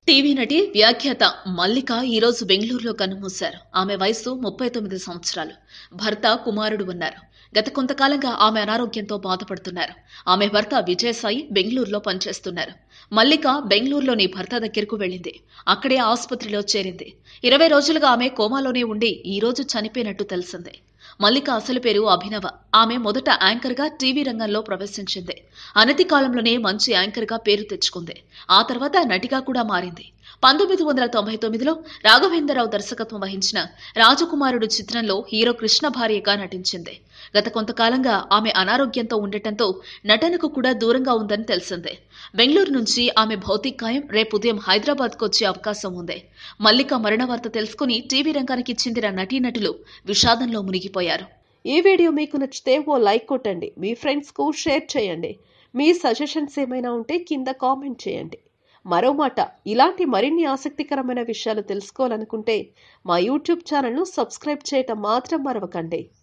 TV నటి వ్యాఖ్యాత మల్లిక ఈరోజు బెంగళూరులో కన్నుమూశారు ఆమె వయసు ముప్పై తొమ్మిది సంవత్సరాలు భర్త కుమారుడు ఉన్నారు గత కొంతకాలంగా ఆమె అనారోగ్యంతో బాధపడుతున్నారు ఆమె భర్త విజయసాయి బెంగళూరులో పనిచేస్తున్నారు మల్లిక బెంగళూరులోని భర్త దగ్గరకు వెళ్ళింది అక్కడే ఆసుపత్రిలో చేరింది ఇరవై రోజులుగా ఆమె కోమాలోనే ఉండి ఈ రోజు చనిపోయినట్టు తెలిసింది మల్లిక అసలు పేరు అభినవ ఆమె మొదట యాంకర్ గా టీవీ రంగంలో ప్రవేశించింది అనతి కాలంలోనే మంచి యాంకర్ గా పేరు తెచ్చుకుంది ఆ తర్వాత నటిగా కూడా మారింది పంతొమ్మిది వందల తొంభై తొమ్మిదిలో రాఘవేంద్రరావు దర్శకత్వం వహించిన రాజకుమారుడు చిత్రంలో హీరో కృష్ణ భార్యగా నటించింది గత కొంతకాలంగా ఆమె అనారోగ్యంతో ఉండటంతో నటనకు కూడా దూరంగా ఉందని తెలిసిందే బెంగళూరు నుంచి ఆమె భౌతికాయం రేపు ఉదయం హైదరాబాద్కు వచ్చే అవకాశం ఉంది మల్లిక మరణ వార్త తెలుసుకుని టీవీ రంగానికి చెందిన నటీనటులు విషాదంలో మునిగిపోయారు ఈ వీడియో మీకు నచ్చితే ఓ లైక్ కొట్టండి మీ ఫ్రెండ్స్కు షేర్ చేయండి మీ సజెషన్స్ ఏమైనా ఉంటే కింద కామెంట్ చేయండి మరో మాట ఇలాంటి మరిన్ని ఆసక్తికరమైన విషయాలు తెలుసుకోవాలనుకుంటే మా యూట్యూబ్ ఛానల్ను సబ్స్క్రైబ్ చేయటం మాత్రం మరవకండి